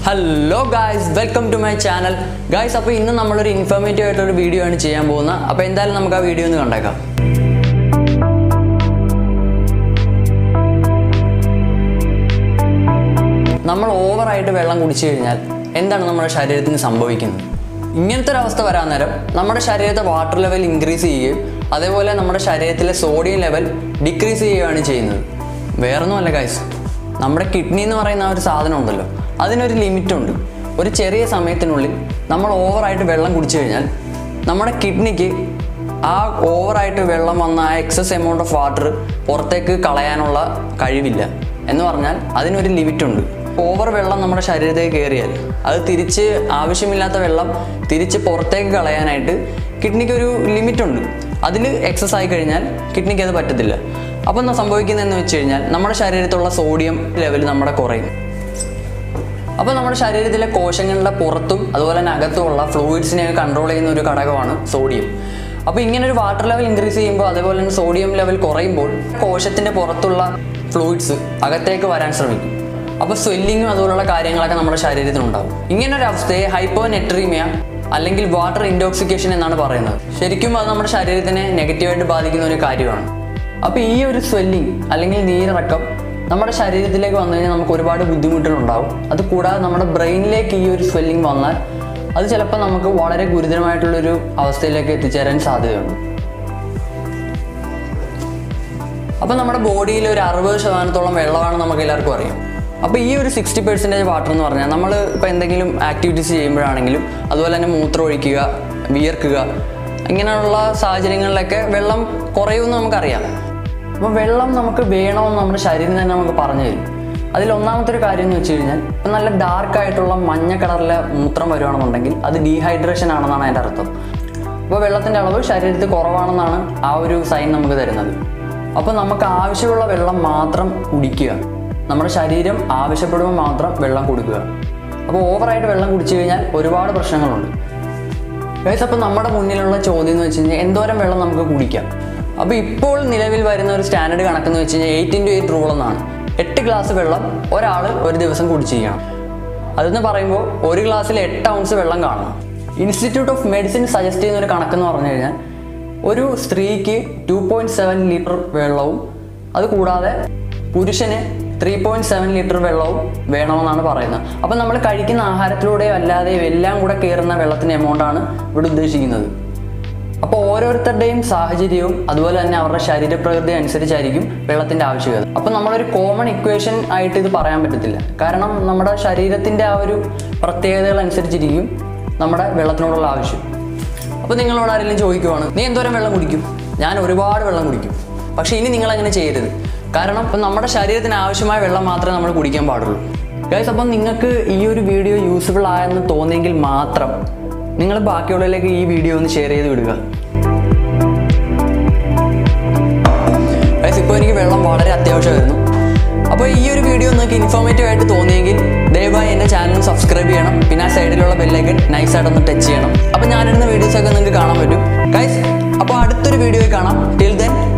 hello guys welcome to my channel guys അപ്പോൾ ഇന്ന് നമ്മളൊരു ഇൻഫോർമേറ്റീവ് ആയിട്ടൊരു വീഡിയോ ആണ് ചെയ്യാൻ പോകുന്നത് അപ്പോൾ എന്തായാലും നമുക്ക് ആ വീഡിയോ ഒന്ന് കണ്ടേക്കാം നമ്മൾ ഓവറായിട്ട് വെള്ളം കുടിച്ചു കഴിഞ്ഞാൽ എന്താണ് നമ്മുടെ ശരീരത്തിന് സംഭവിക്കുന്നത് ഇങ്ങനത്തെ ഒരു അവസ്ഥ വരാൻ നേരം നമ്മുടെ ശരീരത്തെ വാട്ടർ ലെവൽ ഇൻക്രീസ് ചെയ്യുകയും അതേപോലെ നമ്മുടെ ശരീരത്തിലെ സോഡിയം ലെവൽ ഡിക്രീസ് ചെയ്യുകയാണ് ചെയ്യുന്നത് വേറൊന്നുമല്ല ഗൈസ് നമ്മുടെ കിഡ്നി എന്ന് പറയുന്ന ആ ഒരു സാധനം ഉണ്ടല്ലോ അതിനൊരു ലിമിറ്റ് ഉണ്ട് ഒരു ചെറിയ സമയത്തിനുള്ളിൽ നമ്മൾ ഓവറായിട്ട് വെള്ളം കുടിച്ചു കഴിഞ്ഞാൽ നമ്മുടെ കിഡ്നിക്ക് ആ ഓവറായിട്ട് വെള്ളം വന്ന ആ എക്സസ് എമൗണ്ട് ഓഫ് വാട്ടർ പുറത്തേക്ക് കളയാനുള്ള കഴിവില്ല എന്ന് പറഞ്ഞാൽ അതിനൊരു ലിമിറ്റ് ഉണ്ട് ഓവർ വെള്ളം നമ്മുടെ ശരീരത്തേക്ക് കയറിയാൽ അത് തിരിച്ച് ആവശ്യമില്ലാത്ത വെള്ളം തിരിച്ച് പുറത്തേക്ക് കളയാനായിട്ട് കിഡ്നിക്ക് ഒരു ലിമിറ്റ് ഉണ്ട് അതിൽ എക്സസ് ആയി കഴിഞ്ഞാൽ കിഡ്നിക്ക് അത് പറ്റത്തില്ല അപ്പോൾ എന്താ സംഭവിക്കുന്നതെന്ന് വെച്ച് കഴിഞ്ഞാൽ നമ്മുടെ ശരീരത്തുള്ള സോഡിയം ലെവൽ നമ്മുടെ കുറയും അപ്പോൾ നമ്മുടെ ശരീരത്തിലെ കോശങ്ങളുടെ പുറത്തും അതുപോലെ തന്നെ അകത്തുമുള്ള ഫ്ലൂയിഡ്സിനെ കൺട്രോൾ ചെയ്യുന്ന ഒരു ഘടകമാണ് സോഡിയം അപ്പോൾ ഇങ്ങനെ ഒരു വാട്ടർ ലെവൽ ഇൻക്രീസ് ചെയ്യുമ്പോൾ അതേപോലെ തന്നെ സോഡിയം ലെവൽ കുറയുമ്പോൾ കോശത്തിൻ്റെ പുറത്തുള്ള ഫ്ലൂയിഡ്സ് അകത്തേക്ക് വരാൻ ശ്രമിക്കും അപ്പോൾ സ്വെല്ലിങ്ങും അതുപോലുള്ള കാര്യങ്ങളൊക്കെ നമ്മുടെ ശരീരത്തിനുണ്ടാകും ഇങ്ങനെ ഒരു അവസ്ഥയെ ഹൈപ്പോനെട്രീമിയ അല്ലെങ്കിൽ വാട്ടർ ഇൻടോക്സിക്കേഷൻ എന്നാണ് പറയുന്നത് ശരിക്കും അത് നമ്മുടെ ശരീരത്തിനെ നെഗറ്റീവായിട്ട് ബാധിക്കുന്ന ഒരു കാര്യമാണ് അപ്പോൾ ഈ ഒരു സ്വെല്ലിങ് അല്ലെങ്കിൽ നീരിറക്കം നമ്മുടെ ശരീരത്തിലേക്ക് വന്നു കഴിഞ്ഞാൽ നമുക്ക് ഒരുപാട് ബുദ്ധിമുട്ടുകളുണ്ടാവും അത് കൂടാതെ നമ്മുടെ ബ്രെയിനിലേക്ക് ഈ ഒരു സ്വെല്ലിംഗ് വന്നാൽ അത് ചിലപ്പോൾ നമുക്ക് വളരെ ഗുരുതരമായിട്ടുള്ളൊരു അവസ്ഥയിലേക്ക് എത്തിച്ചേരാൻ സാധ്യതയുണ്ട് അപ്പോൾ നമ്മുടെ ബോഡിയിൽ ഒരു അറുപത് ശതമാനത്തോളം വെള്ളമാണ് നമുക്ക് എല്ലാവർക്കും അറിയാം അപ്പോൾ ഈ ഒരു സിക്സ്റ്റി പെർസെൻറ്റേജ് വാട്ടർ എന്ന് പറഞ്ഞാൽ നമ്മൾ ഇപ്പോൾ എന്തെങ്കിലും ആക്ടിവിറ്റീസ് ചെയ്യുമ്പോഴാണെങ്കിലും അതുപോലെ തന്നെ മൂത്രം ഒഴിക്കുക വിയർക്കുക ഇങ്ങനെയുള്ള സാഹചര്യങ്ങളിലൊക്കെ വെള്ളം കുറയുമെന്ന് നമുക്കറിയാം അപ്പോൾ വെള്ളം നമുക്ക് വേണമെന്ന് നമ്മുടെ ശരീരം തന്നെ നമുക്ക് പറഞ്ഞു തരും അതിൽ ഒന്നാമത്തെ ഒരു കാര്യം എന്ന് വെച്ച് കഴിഞ്ഞാൽ ഇപ്പം നല്ല ഡാർക്ക് ആയിട്ടുള്ള മഞ്ഞ കളറിലെ മൂത്രം വരുവാണെന്നുണ്ടെങ്കിൽ അത് ഡീഹൈഡ്രേഷൻ ആണെന്നാണ് അതിൻ്റെ അർത്ഥം അപ്പോൾ വെള്ളത്തിൻ്റെ അളവ് ശരീരത്തിൽ കുറവാണെന്നാണ് ആ ഒരു സൈൻ നമുക്ക് തരുന്നത് അപ്പോൾ നമുക്ക് ആവശ്യമുള്ള വെള്ളം മാത്രം കുടിക്കുക നമ്മുടെ ശരീരം ആവശ്യപ്പെടുമ്പോൾ മാത്രം വെള്ളം കൊടുക്കുക അപ്പോൾ ഓവറായിട്ട് വെള്ളം കുടിച്ചു കഴിഞ്ഞാൽ ഒരുപാട് പ്രശ്നങ്ങളുണ്ട് ഗൈസ് അപ്പോൾ നമ്മുടെ മുന്നിലുള്ള ചോദ്യം എന്ന് വെച്ച് കഴിഞ്ഞാൽ എന്തോരം വെള്ളം നമുക്ക് കുടിക്കാം അപ്പോൾ ഇപ്പോൾ നിലവിൽ വരുന്ന ഒരു സ്റ്റാൻഡേർഡ് കണക്കെന്ന് വെച്ച് കഴിഞ്ഞാൽ എയ്റ്റ് ഇൻറ്റു എയ്റ്റ് റൂൾ എന്നാണ് എട്ട് ഗ്ലാസ് വെള്ളം ഒരാൾ ഒരു ദിവസം കുടിച്ചിരിക്കണം അതെന്ന് പറയുമ്പോൾ ഒരു ഗ്ലാസ്സിൽ എട്ട് ഔൺസ് വെള്ളം കാണണം ഇൻസ്റ്റിറ്റ്യൂട്ട് ഓഫ് മെഡിസിൻ സജസ്റ്റ് ചെയ്യുന്ന ഒരു കണക്കെന്ന് പറഞ്ഞു കഴിഞ്ഞാൽ ഒരു സ്ത്രീക്ക് ടു പോയിൻറ്റ് സെവൻ ലിറ്റർ വെള്ളവും അത് കൂടാതെ പുരുഷന് ത്രീ പോയിൻറ്റ് സെവൻ ലിറ്റർ വെള്ളവും വേണമെന്നാണ് പറയുന്നത് അപ്പം നമ്മൾ കഴിക്കുന്ന ആഹാരത്തിലൂടെയോ അല്ലാതെയോ എല്ലാം കൂടെ കയറുന്ന വെള്ളത്തിൻ്റെ എമൗണ്ടാണ് ഇവിടെ ഉദ്ദേശിക്കുന്നത് അപ്പോൾ ഓരോരുത്തരുടെയും സാഹചര്യവും അതുപോലെ തന്നെ അവരുടെ ശരീരപ്രകൃതി അനുസരിച്ചായിരിക്കും വെള്ളത്തിൻ്റെ ആവശ്യകത അപ്പോൾ നമ്മളൊരു കോമൺ ഇക്വേഷൻ ആയിട്ട് ഇത് പറയാൻ പറ്റത്തില്ല കാരണം നമ്മുടെ ശരീരത്തിൻ്റെ ആ ഒരു പ്രത്യേകതകൾ അനുസരിച്ചിരിക്കും നമ്മുടെ വെള്ളത്തിനോടുള്ള ആവശ്യം അപ്പോൾ നിങ്ങളോട് ആരെങ്കിലും ചോദിക്കുവാണ് നീ എന്തോരം വെള്ളം കുടിക്കും ഞാൻ ഒരുപാട് വെള്ളം കുടിക്കും പക്ഷേ ഇനി നിങ്ങൾ അങ്ങനെ ചെയ്യരുത് കാരണം ഇപ്പം നമ്മുടെ ശരീരത്തിന് ആവശ്യമായ വെള്ളം മാത്രമേ നമ്മൾ കുടിക്കാൻ പാടുള്ളൂ ഗൈസ് അപ്പം നിങ്ങൾക്ക് ഈ ഒരു വീഡിയോ യൂസ്ഫുൾ ആയെന്ന് തോന്നിയെങ്കിൽ മാത്രം നിങ്ങൾ ബാക്കിയുള്ളവരിലേക്ക് ഈ വീഡിയോ ഒന്ന് ഷെയർ ചെയ്ത് വിടുക ഗൈസ് ഇപ്പോൾ എനിക്ക് വെള്ളം വളരെ അത്യാവശ്യമായിരുന്നു അപ്പോൾ ഈ ഒരു വീഡിയോ നിങ്ങൾക്ക് ഇൻഫോർമേറ്റീവ് ആയിട്ട് തോന്നിയെങ്കിൽ ദയവായി എൻ്റെ ചാനൽ സബ്സ്ക്രൈബ് ചെയ്യണം പിന്നെ ആ സൈഡിലുള്ള ബെല്ലൈക്കൻ നൈസായിട്ടൊന്ന് ടച്ച് ചെയ്യണം അപ്പോൾ ഞാനിടുന്ന വീഡിയോസൊക്കെ നിങ്ങൾക്ക് കാണാൻ പറ്റും ഗൈസ് അപ്പോൾ അടുത്തൊരു വീഡിയോയിൽ കാണാം ടിൽ ദെൻ